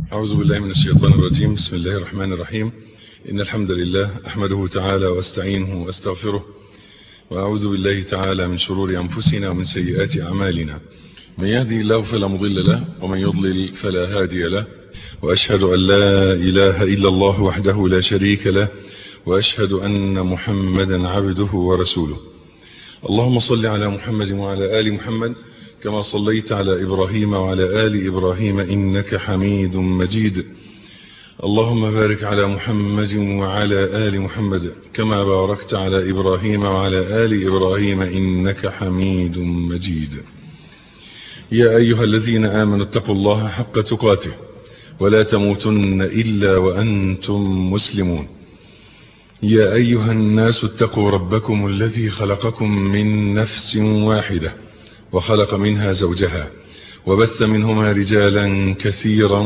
أعوذ بالله من الشيطان الرجيم بسم الله الرحمن الرحيم إن الحمد لله أحمده تعالى واستعينه واستغفره وأعوذ بالله تعالى من شرور أنفسنا ومن سيئات أعمالنا من يهدي الله فلا مضل له ومن يضلل فلا هادي له وأشهد أن لا إله إلا الله وحده لا شريك له وأشهد أن محمدا عبده ورسوله اللهم صل على محمد وعلى آل محمد كما صليت على إبراهيم وعلى آل إبراهيم إنك حميد مجيد اللهم بارك على محمد وعلى آل محمد كما باركت على إبراهيم وعلى آل إبراهيم إنك حميد مجيد يا أيها الذين آمنوا اتقوا الله حق تقاته ولا تموتن إلا وأنتم مسلمون يا أيها الناس اتقوا ربكم الذي خلقكم من نفس واحدة وخلق منها زوجها وبث منهما رجالا كثيرا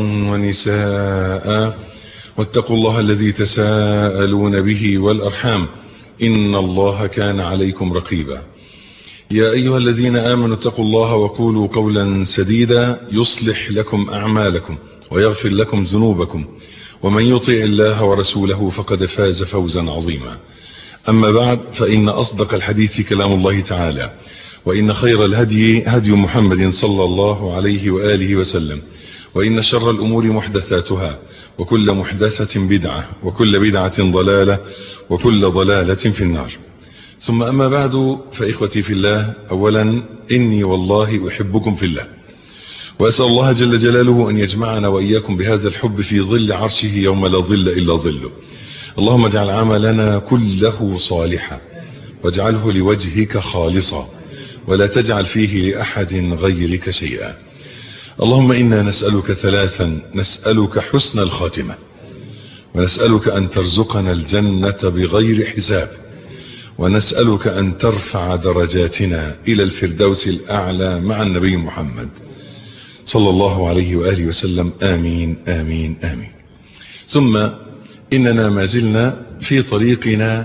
ونساء واتقوا الله الذي تساءلون به والأرحام إن الله كان عليكم رقيبا يا أيها الذين آمنوا اتقوا الله وقولوا قولا سديدا يصلح لكم أعمالكم ويغفر لكم ذنوبكم ومن يطع الله ورسوله فقد فاز فوزا عظيما أما بعد فإن أصدق الحديث كلام الله تعالى وإن خير الهدي هدي محمد صلى الله عليه وآله وسلم وإن شر الأمور محدثاتها وكل محدثة بدعة وكل بدعة ضلالة وكل ضلالة في النار ثم أما بعد فإخوتي في الله أولا إني والله أحبكم في الله وأسأل الله جل جلاله أن يجمعنا وإياكم بهذا الحب في ظل عرشه يوم لا ظل إلا ظله اللهم اجعل عملنا كله صالحا واجعله لوجهك خالصا ولا تجعل فيه لأحد غيرك شيئا اللهم إنا نسألك ثلاثا نسألك حسن الخاتمة ونسألك أن ترزقنا الجنة بغير حساب ونسألك أن ترفع درجاتنا إلى الفردوس الأعلى مع النبي محمد صلى الله عليه وآله وسلم آمين آمين آمين ثم إننا ما زلنا في طريقنا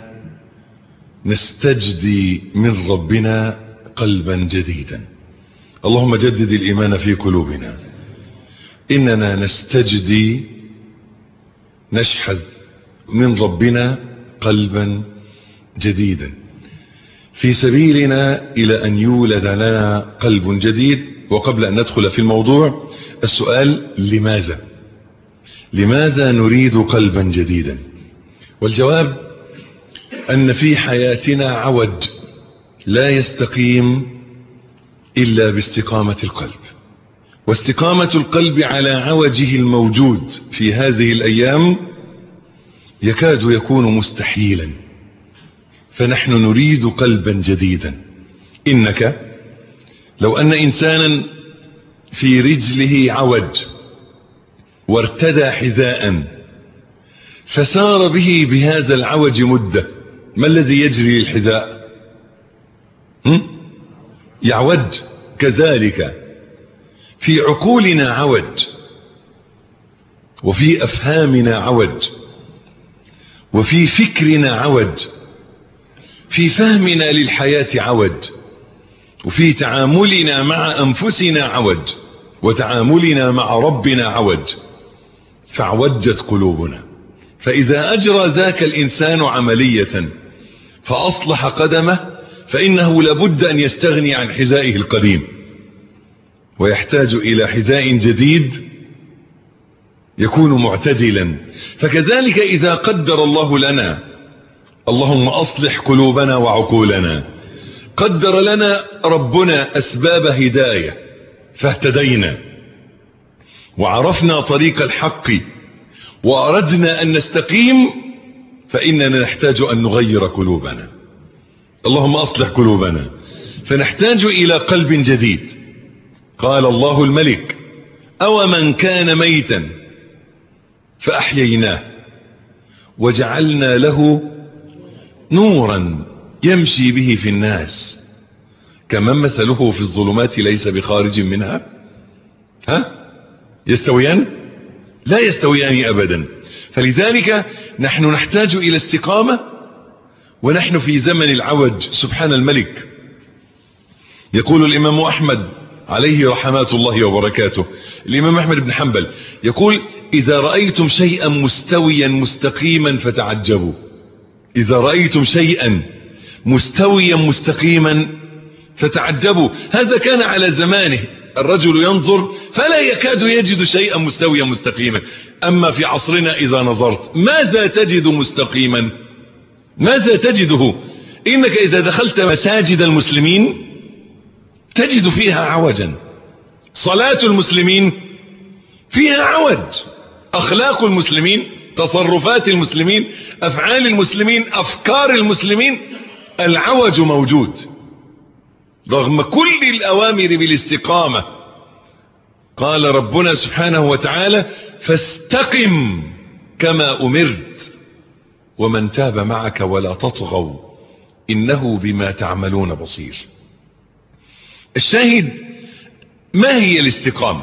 نستجدي من ربنا قلبا جديدا اللهم جدد الإيمان في قلوبنا إننا نستجدي نشحذ من ربنا قلبا جديدا في سبيلنا إلى أن يولد لنا قلب جديد وقبل أن ندخل في الموضوع السؤال لماذا لماذا نريد قلبا جديدا والجواب أن في حياتنا عوج لا يستقيم إلا باستقامة القلب واستقامة القلب على عوجه الموجود في هذه الأيام يكاد يكون مستحيلا فنحن نريد قلبا جديدا إنك لو أن إنسانا في رجله عوج وارتدى حذاء فسار به بهذا العوج مدة ما الذي يجري للحذاء يعوج كذلك في عقولنا عوج وفي أفهامنا عوج وفي فكرنا عوج في فهمنا للحياة عوج وفي تعاملنا مع أنفسنا عوج وتعاملنا مع ربنا عوج فعوجت قلوبنا فإذا أجرى ذاك الإنسان عملية فأصلح قدمه فإنه لابد أن يستغني عن حذائه القديم ويحتاج إلى حذاء جديد يكون معتدلا فكذلك إذا قدر الله لنا اللهم أصلح قلوبنا وعقولنا قدر لنا ربنا أسباب هداية فاهتدينا وعرفنا طريق الحق وأردنا أن نستقيم فإننا نحتاج أن نغير قلوبنا اللهم أصلح قلوبنا فنحتاج إلى قلب جديد قال الله الملك أو من كان ميتا فأحييناه وجعلنا له نورا يمشي به في الناس كمن مثله في الظلمات ليس بخارج منها ها يستويان لا يستويان أبدا فلذلك نحن نحتاج إلى استقامة ونحن في زمن العوج سبحان الملك يقول الإمام أحمد عليه رحمات الله وبركاته الإمام أحمد بن حنبل يقول إذا رأيتم شيئا مستويا مستقيما فتعجبوا إذا رأيتم شيئا مستويا مستقيما فتعجبوا هذا كان على زمانه الرجل ينظر فلا يكاد يجد شيئا مستويا مستقيما أما في عصرنا إذا نظرت ماذا تجد مستقيما ماذا تجده إنك إذا دخلت مساجد المسلمين تجد فيها عوجا صلاة المسلمين فيها عوج أخلاق المسلمين تصرفات المسلمين أفعال المسلمين أفكار المسلمين العوج موجود رغم كل الأوامر بالاستقامة قال ربنا سبحانه وتعالى فاستقم كما أمرت ومن تاب معك ولا تطغوا إنه بما تعملون بصير الشاهد ما هي الاستقامة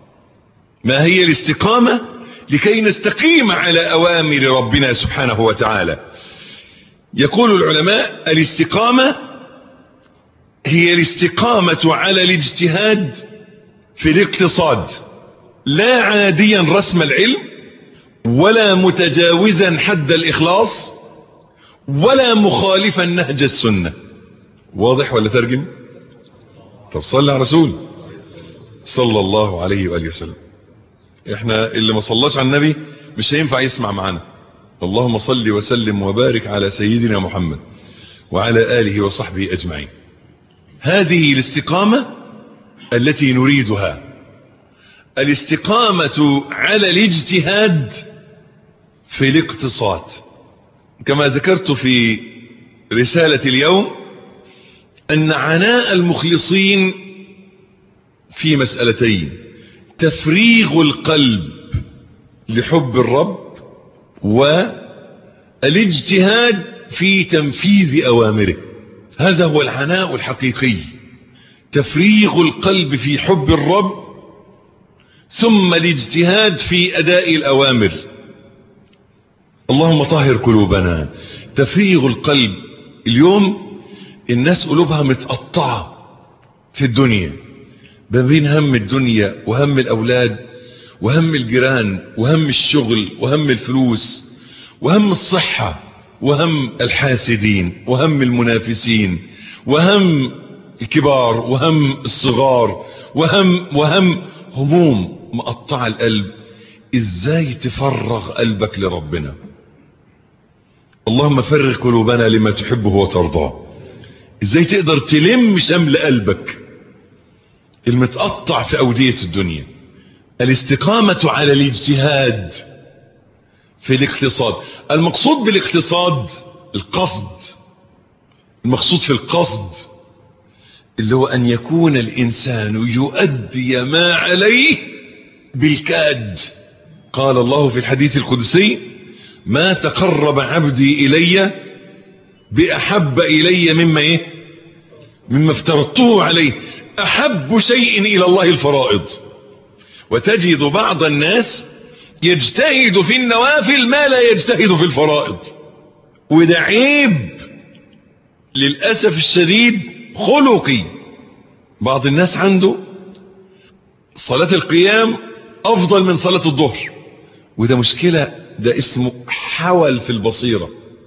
ما هي الاستقامة لكي نستقيم على أوامر ربنا سبحانه وتعالى يقول العلماء الاستقامة هي الاستقامة على الاجتهاد في الاقتصاد لا عاديا رسم العلم ولا متجاوزا حد الإخلاص ولا مخالفا نهج السنة واضح ولا ترجم طب صلى على رسول صلى الله عليه وآله وسلم احنا اللي ما صلاش على النبي مش هينفع يسمع معنا اللهم صل وسلم وبارك على سيدنا محمد وعلى آله وصحبه أجمعين هذه الاستقامة التي نريدها الاستقامة على الاجتهاد في الاقتصاد كما ذكرت في رسالة اليوم أن عناء المخلصين في مسألتين تفريغ القلب لحب الرب والاجتهاد في تنفيذ أوامره هذا هو العناء الحقيقي تفريغ القلب في حب الرب ثم الاجتهاد في أداء الأوامر اللهم طهر قلوبنا تفريغ القلب اليوم الناس قلوبها متقطعة في الدنيا ما بين هم الدنيا وهم الأولاد وهم الجيران وهم الشغل وهم الفلوس وهم الصحة وهم الحاسدين وهم المنافسين وهم الكبار وهم الصغار وهم وهم هموم مقطعة القلب ازاي تفرغ قلبك لربنا اللهم فرغ قلوبنا لما تحبه وترضاه ازاي تقدر تلم شمل قلبك المتقطع في اودية الدنيا الاستقامة على الاجتهاد في الاقتصاد المقصود بالاقتصاد القصد المقصود في القصد اللي هو ان يكون الانسان يؤدي ما عليه بالكاد قال الله في الحديث القدسي ما تقرب عبدي الي باحب الي مما ايه مما افترضته عليه احب شيء الى الله الفرائض وتجد بعض الناس يجتهد في النوافل ما لا يجتهد في الفرائض وده عيب للأسف الشديد خلقي بعض الناس عنده صلاة القيام أفضل من صلاة الظهر وده مشكلة ده اسمه حول في البصيرة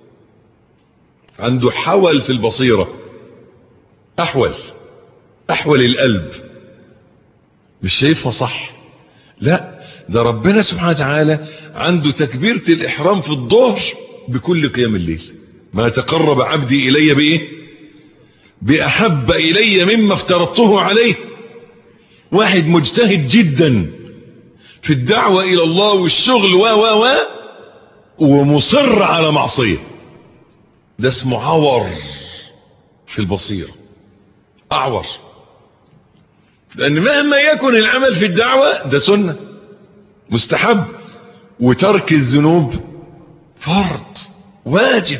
عنده حول في البصيرة أحول أحول القلب مش شايفها صح لا ده ربنا سبحانه وتعالى عنده تكبيرة الإحرام في الظهر بكل قيام الليل ما تقرب عبدي إلي بإيه بأحب إلي مما افترضته عليه واحد مجتهد جدا في الدعوة إلى الله والشغل و و و ومصر على معصية ده اسمه عور في البصيرة أعور لأن مهما يكن العمل في الدعوة ده سنة مستحب وترك الذنوب فرض واجب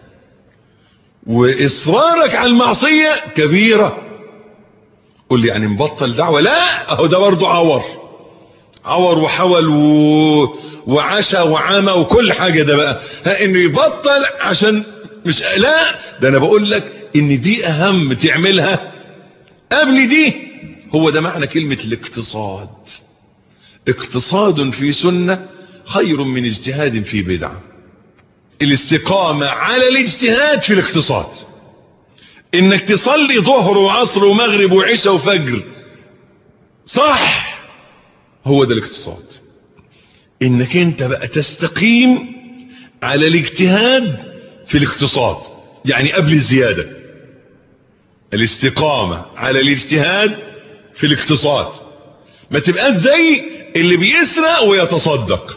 وإصرارك على المعصية كبيرة قل لي يعني مبطل دعوة لا اهو ده برضه عور عور وحول و... وعشى وعمى وكل حاجة ده بقى ها انه يبطل عشان مش لا ده انا بقول لك ان دي اهم تعملها قبل دي هو ده معنى كلمة الاقتصاد اقتصاد في سنة خير من اجتهاد في بدعة الاستقامة على الاجتهاد في الاقتصاد انك تصلي ظهر وعصر ومغرب وعشاء وفجر صح هو ده الاقتصاد انك انت بقى تستقيم على الاجتهاد في الاقتصاد يعني قبل الزيادة الاستقامة على الاجتهاد في الاقتصاد ما تبقاش زي اللي بيسرق ويتصدق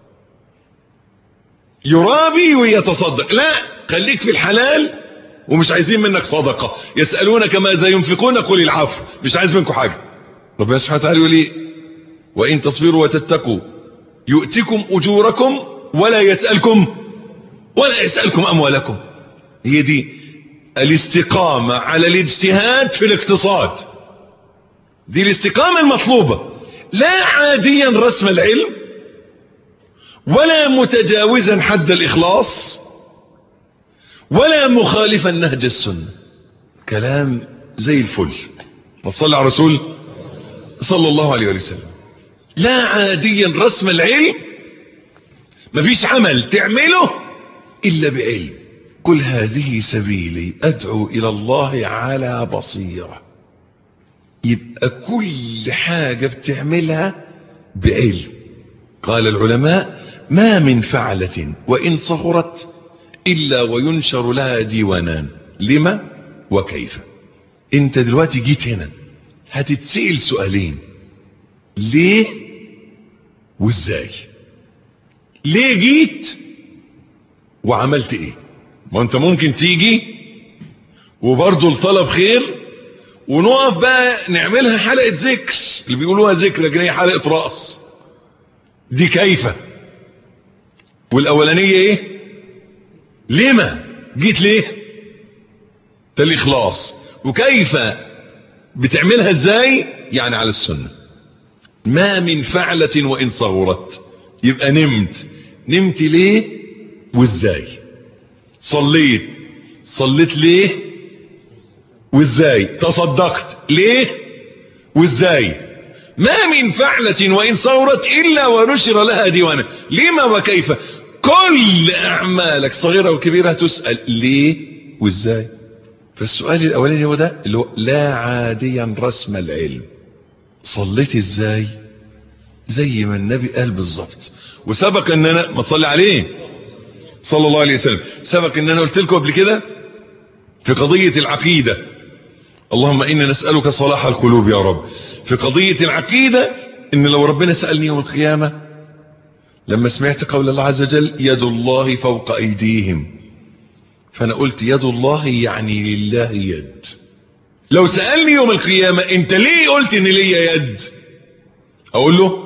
يرابي ويتصدق لا خليك في الحلال ومش عايزين منك صدقة يسألونك ماذا ينفقون قل العفو مش عايز منكم حاجة ربنا سبحانه وتعالى يقول ايه وإن تصبروا وتتقوا يؤتكم أجوركم ولا يسألكم ولا يسألكم أموالكم هي دي الاستقامة على الاجتهاد في الاقتصاد دي الاستقامة المطلوبة لا عاديا رسم العلم ولا متجاوزا حد الإخلاص ولا مخالفا نهج السنة كلام زي الفل وصلى على رسول صلى الله عليه وسلم لا عاديا رسم العلم مفيش عمل تعمله إلا بعلم قل هذه سبيلي أدعو إلى الله على بصيرة يبقى كل حاجة بتعملها بعلم قال العلماء ما من فعلة وإن صغرت إلا وينشر لها ديوانان لما وكيف انت دلوقتي جيت هنا هتتسئل سؤالين ليه وازاي ليه جيت وعملت ايه ما انت ممكن تيجي وبرضه الطلب خير ونقف بقى نعملها حلقة ذكر اللي بيقولوها ذكر لكن هي حلقة رأس دي كيفة والاولانية ايه لما جيت ليه ده الاخلاص وكيف بتعملها ازاي يعني على السنة ما من فعلة وان صغرت يبقى نمت نمت ليه وازاي صليت صليت ليه وازاي تصدقت ليه وازاي ما من فعلة وإن صورت إلا ونشر لها ديوانا لما وكيف كل أعمالك صغيرة وكبيرة تسأل ليه وازاي فالسؤال الأولاني هو ده اللي هو لا عاديا رسم العلم صليت ازاي زي ما النبي قال بالظبط وسبق ان انا ما تصلي عليه صلى الله عليه وسلم سبق ان انا قلت لكم قبل كده في قضية العقيدة اللهم إنا نسألك صلاح القلوب يا رب في قضية العقيدة إن لو ربنا سألني يوم القيامة لما سمعت قول الله عز وجل يد الله فوق أيديهم فأنا قلت يد الله يعني لله يد لو سألني يوم القيامة أنت ليه قلت إن ليا يد أقول له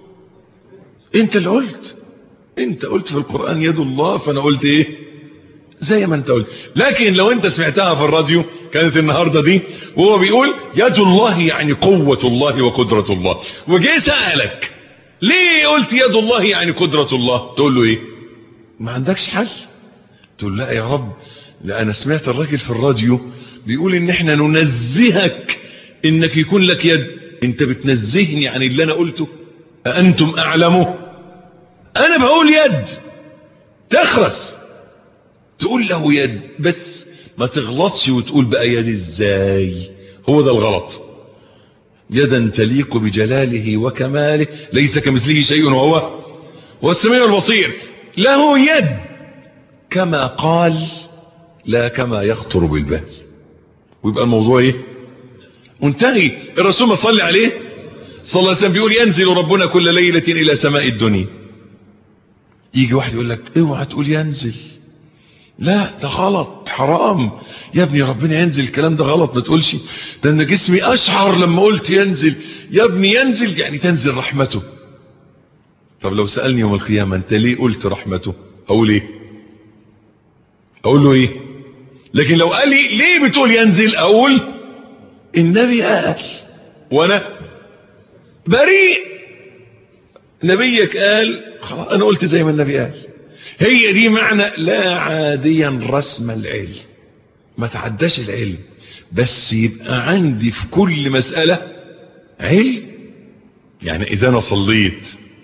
أنت اللي قلت أنت قلت في القرآن يد الله فأنا قلت إيه زي ما انت قلت لكن لو انت سمعتها في الراديو كانت النهاردة دي وهو بيقول يد الله يعني قوة الله وقدرة الله وجي سألك ليه قلت يد الله يعني قدرة الله تقول له ايه ما عندكش حل تقول لا يا رب لا انا سمعت الراجل في الراديو بيقول ان احنا ننزهك انك يكون لك يد انت بتنزهني عن اللي انا قلته أأنتم اعلمه انا بقول يد تخرس تقول له يد بس ما تغلطش وتقول بقى يد ازاي هو ده الغلط يدا تليق بجلاله وكماله ليس كمثله شيء وهو هو السميع البصير له يد كما قال لا كما يخطر بالبال ويبقى الموضوع ايه منتهي الرسول ما صلي عليه صلى الله عليه وسلم بيقول ينزل ربنا كل ليلة الى سماء الدنيا يجي واحد يقول لك اوعى تقول ينزل لا ده غلط حرام يا ابني ربنا ينزل الكلام ده غلط ما تقولش ده انا جسمي اشعر لما قلت ينزل يا ابني ينزل يعني تنزل رحمته طب لو سألني يوم القيامة انت ليه قلت رحمته اقول ايه اقول له ايه لكن لو قال لي ليه بتقول ينزل اقول النبي قال وانا بريء نبيك قال خلاص انا قلت زي ما النبي قال هي دي معنى لا عاديا رسم العلم ما تعداش العلم بس يبقى عندي في كل مسألة علم يعني اذا انا صليت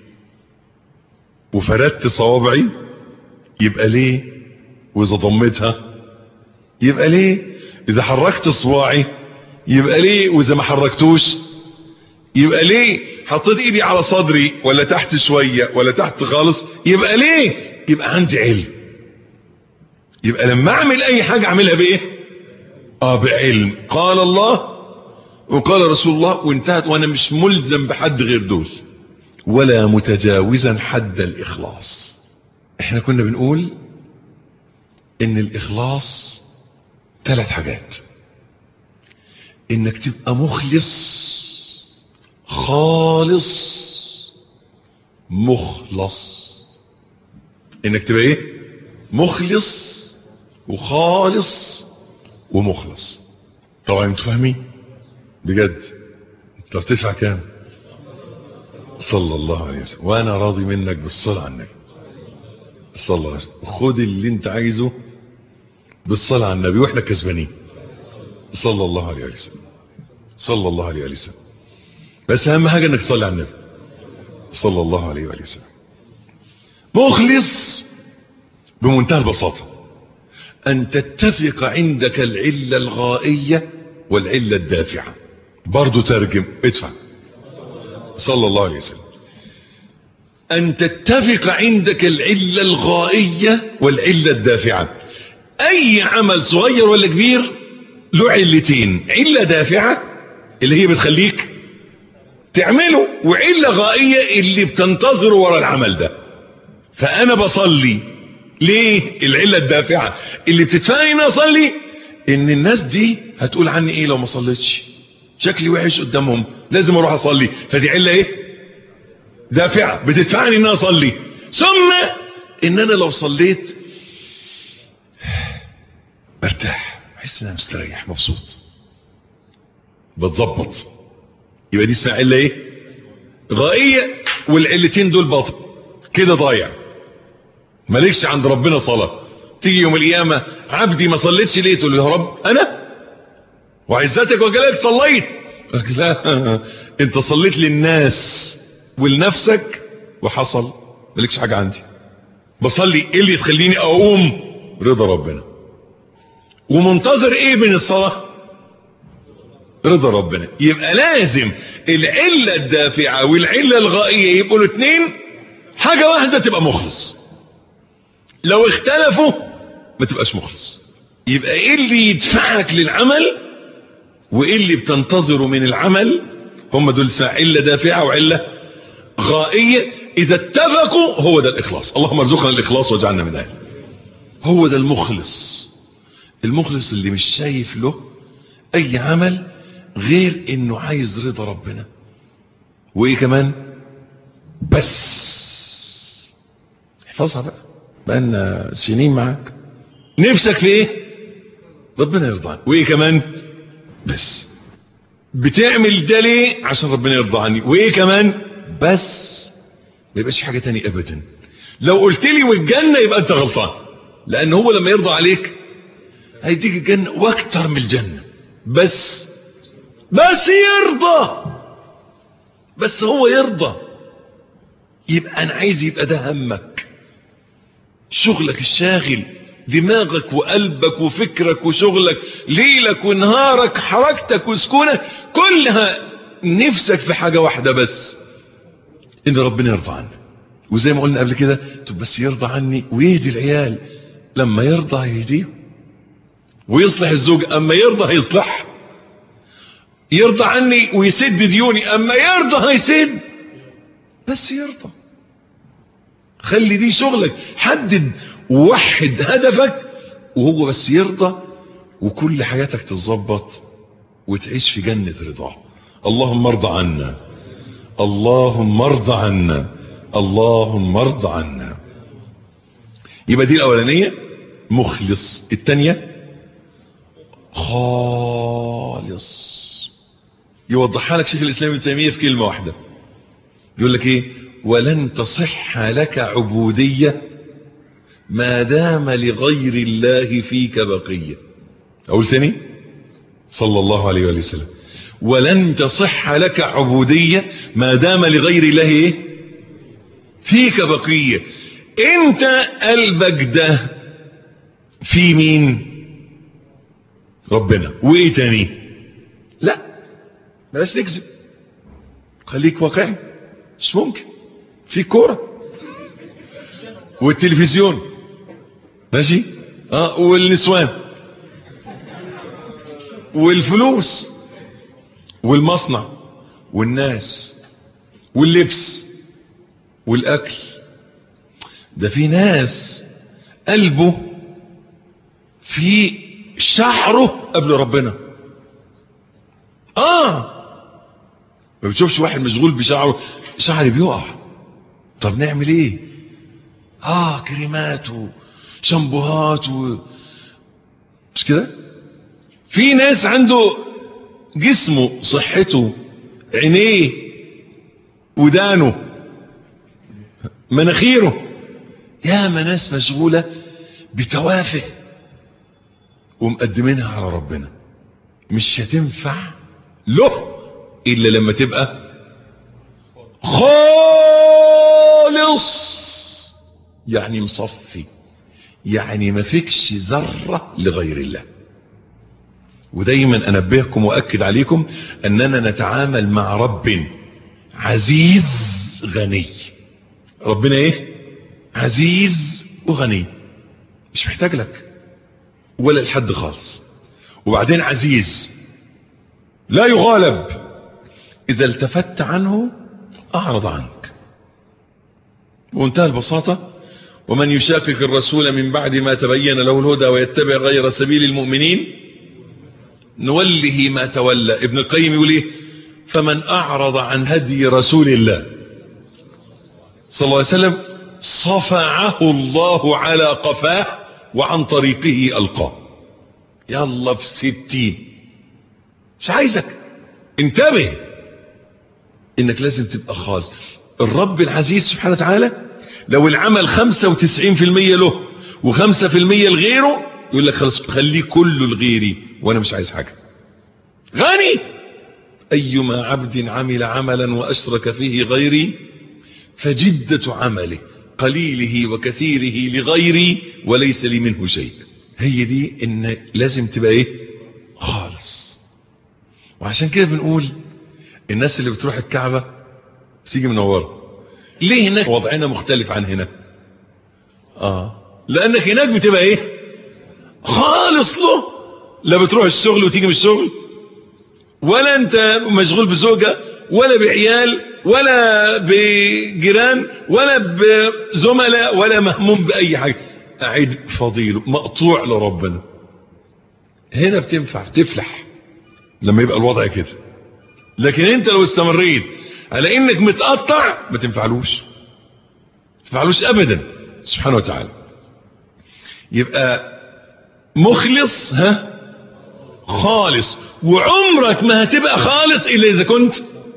وفردت صوابعي يبقى ليه واذا ضمتها يبقى ليه اذا حركت صباعي يبقى ليه واذا ما حركتوش يبقى ليه حطيت ايدي على صدري ولا تحت شوية ولا تحت خالص يبقى ليه يبقى عندي علم يبقى لما اعمل اي حاجة اعملها بايه اه بعلم قال الله وقال رسول الله وانتهت وانا مش ملزم بحد غير دول ولا متجاوزا حد الاخلاص احنا كنا بنقول ان الاخلاص ثلاث حاجات انك تبقى مخلص خالص مخلص انك تبقى ايه مخلص وخالص ومخلص طبعا انتوا فاهمين بجد انت بتدفع كام صلى الله عليه وسلم وانا راضي منك بالصلاة على النبي صلى الله عليه وسلم خد اللي انت عايزه بالصلاة على النبي واحنا كسبانين صلى الله عليه وسلم صلى الله عليه وسلم بس اهم حاجة انك تصلي على النبي صلى الله عليه وسلم مخلص بمنتهى البساطة ان تتفق عندك العلة الغائية والعلة الدافعة برضو ترجم ادفع صلى الله عليه وسلم ان تتفق عندك العلة الغائية والعلة الدافعة اي عمل صغير ولا كبير له علتين علة دافعة اللي هي بتخليك تعمله وعلة غائية اللي بتنتظر ورا العمل ده فانا بصلي ليه العلة الدافعة اللي بتدفعني ان اصلي ان الناس دي هتقول عني ايه لو ما صليتش شكلي وحش قدامهم لازم اروح اصلي فدي علة ايه دافعة بتدفعني ان اصلي ثم ان انا لو صليت برتاح احس ان انا مستريح مبسوط بتظبط يبقى دي اسمها عله ايه غائيه والعلتين دول باطل كده ضايع مالكش عند ربنا صلاه تيجي يوم القيامه عبدي ما صليتش ليه تقول له يا رب انا وعزتك وجلالك صليت لا انت صليت للناس ولنفسك وحصل مالكش حاجه عندي بصلي ايه اللي تخليني اقوم رضا ربنا ومنتظر ايه من الصلاه رضا ربنا يبقى لازم العلة الدافعة والعلة الغائية يبقوا الاثنين حاجة واحدة تبقى مخلص لو اختلفوا ما تبقاش مخلص يبقى ايه اللي يدفعك للعمل وايه اللي بتنتظره من العمل هم دول اسمها علة دافعة وعلة غائية اذا اتفقوا هو ده الاخلاص اللهم ارزقنا الاخلاص واجعلنا من اهله هو ده المخلص المخلص اللي مش شايف له اي عمل غير انه عايز رضا ربنا وايه كمان بس احفظها بقى بقالنا سنين معاك نفسك في ايه ربنا يرضى عنك وايه كمان بس بتعمل ده ليه عشان ربنا يرضى عني وايه كمان بس ما يبقاش حاجه تاني ابدا لو قلت لي والجنه يبقى انت غلطان لان هو لما يرضى عليك هيديك الجنه واكتر من الجنه بس بس يرضى بس هو يرضى يبقى انا عايز يبقى ده همك شغلك الشاغل دماغك وقلبك وفكرك وشغلك ليلك ونهارك حركتك وسكونك كلها نفسك في حاجة واحدة بس ان ربنا يرضى عنك وزي ما قلنا قبل كده طب بس يرضى عني ويهدي العيال لما يرضى يهديهم ويصلح الزوج اما يرضى هيصلح يرضى عني ويسد ديوني اما يرضى هيسد بس يرضى خلي دي شغلك حدد ووحد هدفك وهو بس يرضى وكل حياتك تتظبط وتعيش في جنة رضاه اللهم ارضى عنا اللهم ارضى عنا اللهم ارضى عنا يبقى دي الاولانية مخلص التانية خالص يوضحها لك شيخ الاسلام ابن تيميه في كلمه واحده يقول لك ايه ولن تصح لك عبوديه ما دام لغير الله فيك بقيه اقول تاني صلى الله عليه وآله وسلم ولن تصح لك عبودية ما دام لغير الله ايه فيك بقية انت قلبك ده في مين ربنا وايه تاني لا بلاش نكذب خليك واقعي مش ممكن في كورة والتلفزيون ماشي اه والنسوان والفلوس والمصنع والناس واللبس والاكل ده في ناس قلبه في شعره قبل ربنا اه ما بتشوفش واحد مشغول بشعره شعري بيقع طب نعمل ايه اه كريمات وشامبوهات و... مش كده في ناس عنده جسمه صحته عينيه ودانه مناخيره يا ناس مشغولة بتوافه ومقدمينها على ربنا مش هتنفع له إلا لما تبقى خالص يعني مصفي يعني ما فيكش ذرة لغير الله ودايما انبهكم واكد عليكم اننا نتعامل مع رب عزيز غني ربنا ايه عزيز وغني مش محتاج لك ولا لحد خالص وبعدين عزيز لا يغالب اذا التفت عنه اعرض عنك وانتهى البساطة ومن يشاقق الرسول من بعد ما تبين له الهدى ويتبع غير سبيل المؤمنين نوله ما تولى ابن القيم يقول ايه فمن اعرض عن هدي رسول الله صلى الله عليه وسلم صفعه الله على قفاه وعن طريقه القاه يلا في ستين مش عايزك انتبه انك لازم تبقى خاص الرب العزيز سبحانه وتعالى لو العمل خمسة وتسعين في المية له وخمسة في المية لغيره يقول لك خلاص خليه كله لغيري وانا مش عايز حاجة غني ايما عبد عمل عملا واشرك فيه غيري فجدة عمله قليله وكثيره لغيري وليس لي منه شيء هي دي ان لازم تبقى ايه خالص وعشان كده بنقول الناس اللي بتروح الكعبة بتيجي منورة ليه هناك وضعنا مختلف عن هنا اه لانك هناك بتبقى ايه خالص له لا بتروح الشغل وتيجي من الشغل ولا انت مشغول بزوجة ولا بعيال ولا بجيران ولا بزملاء ولا مهموم بأي حاجة قاعد فضيل مقطوع لربنا هنا بتنفع تفلح لما يبقى الوضع كده لكن انت لو استمريت على انك متقطع ما تنفعلوش ما تنفعلوش ابدا سبحانه وتعالى يبقى مخلص ها خالص وعمرك ما هتبقى خالص الا اذا كنت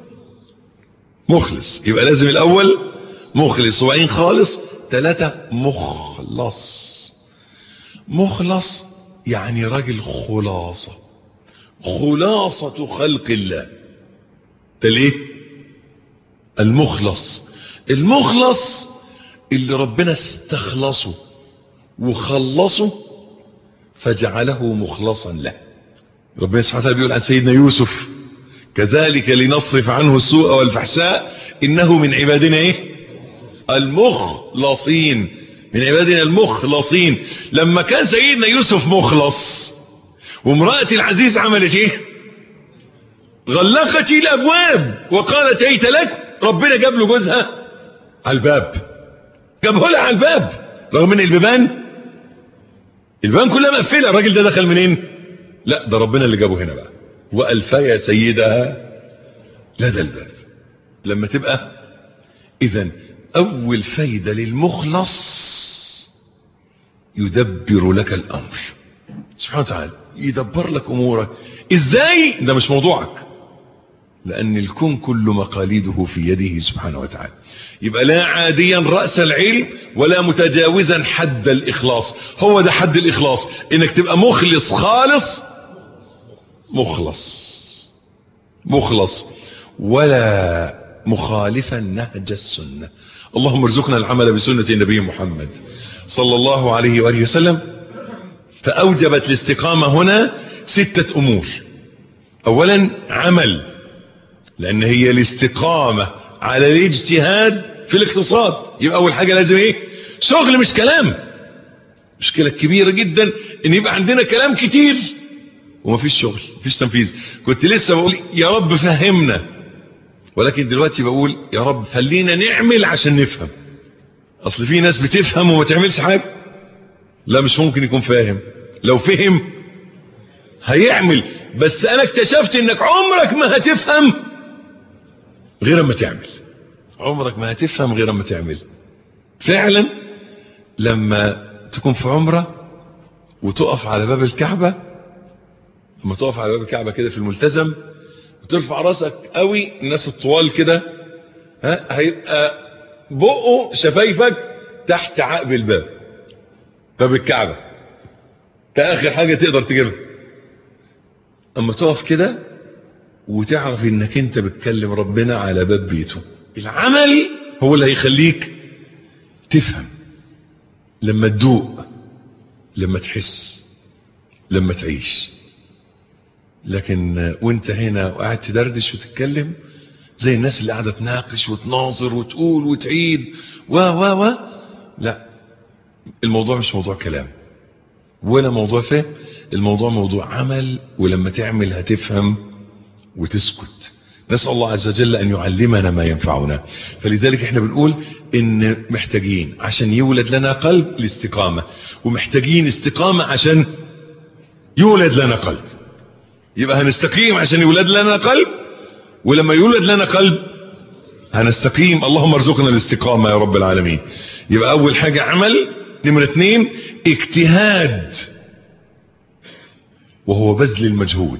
مخلص يبقى لازم الاول مخلص وبعدين خالص ثلاثة مخلص مخلص يعني راجل خلاصة خلاصة خلق الله ده ليه المخلص المخلص اللي ربنا استخلصه وخلصه فجعله مخلصا له ربنا سبحانه وتعالى بيقول عن سيدنا يوسف كذلك لنصرف عنه السوء والفحشاء انه من عبادنا ايه المخلصين من عبادنا المخلصين لما كان سيدنا يوسف مخلص وامرأة العزيز عملت ايه غلقت الابواب وقالت هيت لك ربنا جاب له جوزها على الباب جابه لها على الباب رغم ان البيبان البيبان كلها مقفله الراجل ده دخل منين لا ده ربنا اللي جابه هنا بقى والفيا سيدها لدى الباب لما تبقى اذا اول فايده للمخلص يدبر لك الامر سبحانه وتعالى يدبر لك امورك ازاي ده مش موضوعك لأن الكون كل مقاليده في يده سبحانه وتعالى يبقى لا عاديا رأس العلم ولا متجاوزا حد الإخلاص هو ده حد الإخلاص إنك تبقى مخلص خالص مخلص مخلص ولا مخالفا نهج السنة اللهم ارزقنا العمل بسنة النبي محمد صلى الله عليه وآله وسلم فأوجبت الاستقامة هنا ستة أمور أولا عمل لأن هي الاستقامة على الاجتهاد في الاقتصاد يبقى أول حاجة لازم إيه شغل مش كلام مشكلة كبيرة جدا ان يبقى عندنا كلام كتير ومفيش شغل مفيش تنفيذ كنت لسه بقول يا رب فهمنا ولكن دلوقتي بقول يا رب خلينا نعمل عشان نفهم اصل في ناس بتفهم وما تعملش حاجة لا مش ممكن يكون فاهم لو فهم هيعمل بس انا اكتشفت انك عمرك ما هتفهم غير اما تعمل عمرك ما هتفهم غير اما تعمل فعلا لما تكون في عمرة وتقف على باب الكعبة لما تقف على باب الكعبة كده في الملتزم وترفع راسك قوي الناس الطوال كده ها هيبقى بقه شفايفك تحت عقب الباب باب الكعبة ده اخر حاجة تقدر تجيبها اما تقف كده وتعرف انك انت بتكلم ربنا على باب بيته العمل هو اللي هيخليك تفهم لما تدوق لما تحس لما تعيش لكن وانت هنا وقاعد تدردش وتتكلم زي الناس اللي قاعده تناقش وتناظر وتقول وتعيد و و و لا الموضوع مش موضوع كلام ولا موضوع فهم الموضوع موضوع عمل ولما تعمل هتفهم وتسكت نسأل الله عز وجل أن يعلمنا ما ينفعنا فلذلك احنا بنقول ان محتاجين عشان يولد لنا قلب الاستقامة ومحتاجين استقامة عشان يولد لنا قلب يبقى هنستقيم عشان يولد لنا قلب ولما يولد لنا قلب هنستقيم اللهم ارزقنا الاستقامة يا رب العالمين يبقى اول حاجة عمل نمرة اتنين اجتهاد وهو بذل المجهود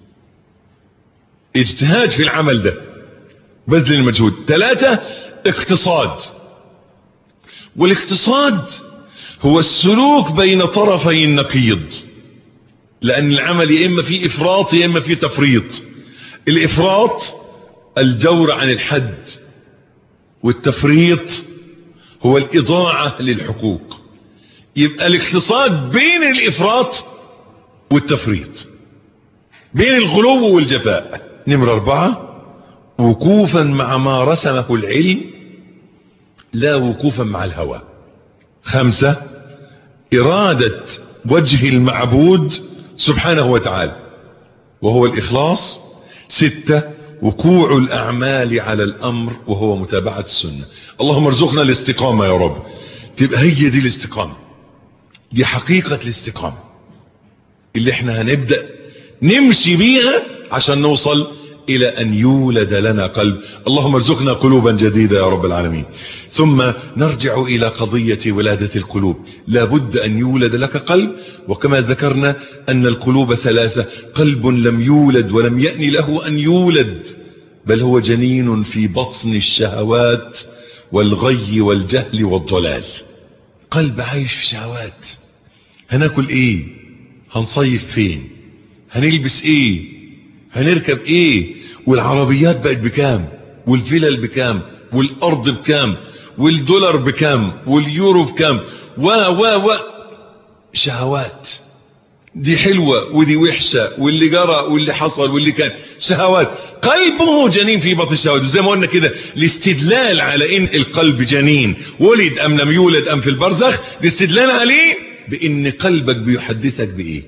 اجتهاد في العمل ده بذل المجهود ثلاثة اقتصاد والاقتصاد هو السلوك بين طرفي النقيض لأن العمل يا إما فيه إفراط يا إما فيه تفريط الإفراط الجور عن الحد والتفريط هو الإضاعة للحقوق يبقى الاقتصاد بين الإفراط والتفريط بين الغلو والجفاء نمرة أربعة وقوفا مع ما رسمه العلم لا وقوفا مع الهوى خمسة إرادة وجه المعبود سبحانه وتعالى وهو الإخلاص ستة وقوع الأعمال على الأمر وهو متابعة السنة اللهم ارزقنا الاستقامة يا رب تبقى هي دي الاستقامة دي حقيقة الاستقامة اللي احنا هنبدأ نمشي بيها عشان نوصل الى ان يولد لنا قلب اللهم ارزقنا قلوبا جديدة يا رب العالمين ثم نرجع الى قضية ولادة القلوب لابد ان يولد لك قلب وكما ذكرنا ان القلوب ثلاثة قلب لم يولد ولم يأن له ان يولد بل هو جنين في بطن الشهوات والغي والجهل والضلال قلب عايش في شهوات هناكل ايه هنصيف فين هنلبس ايه هنركب ايه والعربيات بقت بكام والفلل بكام والارض بكام والدولار بكام واليورو بكام و و و شهوات دي حلوة ودي وحشة واللي جرى واللي حصل واللي كان شهوات قلبه جنين في بطن الشهوات زي ما قلنا كده الاستدلال على ان القلب جنين ولد ام لم يولد ام في البرزخ الاستدلال عليه بان قلبك بيحدثك بايه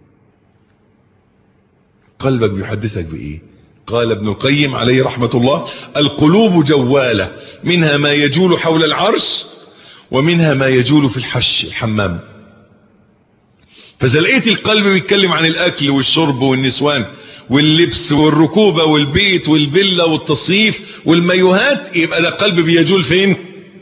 قلبك بيحدثك بايه قال ابن القيم عليه رحمة الله القلوب جوالة منها ما يجول حول العرش ومنها ما يجول في الحش الحمام فاذا لقيت القلب بيتكلم عن الاكل والشرب والنسوان واللبس والركوبة والبيت والفيلا والتصيف والمايوهات يبقى ده قلب بيجول فين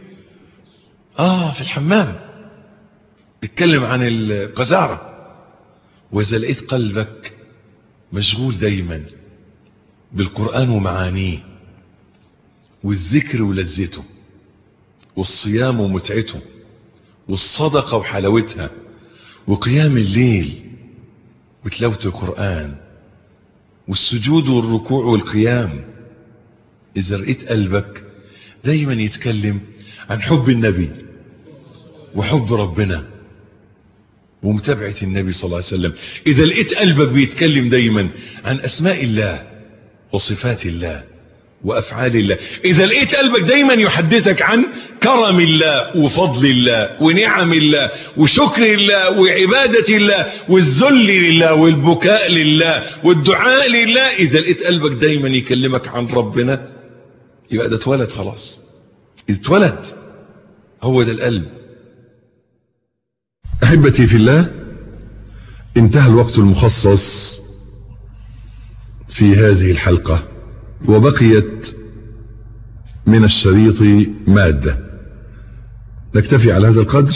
اه في الحمام بيتكلم عن القذارة واذا لقيت قلبك مشغول دايما بالقرآن ومعانيه والذكر ولذته والصيام ومتعته والصدقة وحلاوتها وقيام الليل وتلاوة القرآن والسجود والركوع والقيام إذا رأيت قلبك دايما يتكلم عن حب النبي وحب ربنا ومتابعة النبي صلى الله عليه وسلم إذا لقيت قلبك بيتكلم دايما عن أسماء الله وصفات الله وأفعال الله إذا لقيت قلبك دايما يحدثك عن كرم الله وفضل الله ونعم الله وشكر الله وعبادة الله والذل لله والبكاء لله والدعاء لله إذا لقيت قلبك دايما يكلمك عن ربنا يبقى ده اتولد خلاص اتولد هو ده القلب أحبتي في الله انتهى الوقت المخصص في هذه الحلقة وبقيت من الشريط مادة نكتفي على هذا القدر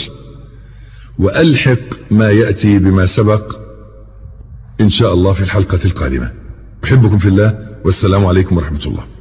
وألحق ما يأتي بما سبق إن شاء الله في الحلقة القادمة أحبكم في الله والسلام عليكم ورحمة الله